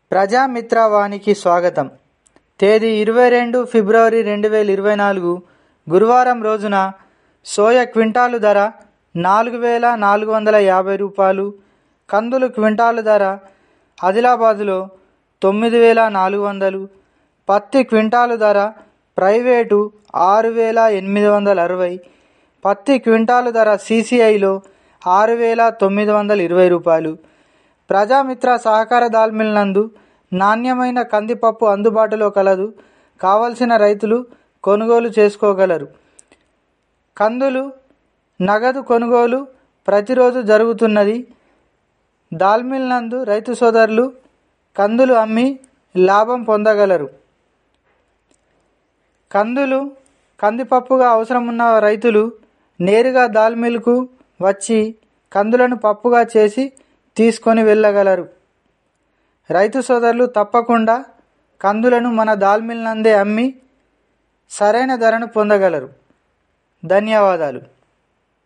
ప్రజామిత్రవానికి స్వాగతం తేదీ ఇరవై రెండు ఫిబ్రవరి రెండు వేల ఇరవై నాలుగు గురువారం రోజున సోయ క్వింటాలు ధర నాలుగు వేల నాలుగు వందల యాభై రూపాయలు కందులు క్వింటాలు ధర ఆదిలాబాదులో తొమ్మిది వేల నాలుగు వందలు పత్తి క్వింటాలు ధర ప్రైవేటు ఆరు వేల ఎనిమిది వందల అరవై పత్తి క్వింటాలు ధర సీసీఐలో ఆరు వేల తొమ్మిది వందల ఇరవై రూపాయలు ప్రజామిత్ర సహకార దాల్మిల్ నందు నాణ్యమైన కందిపప్పు అందుబాటులో కలదు కావలసిన రైతులు కొనుగోలు చేసుకోగలరు కందులు నగదు కొనుగోలు ప్రతిరోజు జరుగుతున్నది దాల్మిల్ నందు రైతు సోదరులు కందులు అమ్మి లాభం పొందగలరు కందులు కందిపప్పుగా అవసరం ఉన్న రైతులు నేరుగా దాల్ మిల్కు వచ్చి కందులను పప్పుగా చేసి తీసుకొని వెళ్ళగలరు రైతు సోదరులు తప్పకుండా కందులను మన దాల్ మిల్ నందే అమ్మి సరైన ధరను పొందగలరు ధన్యవాదాలు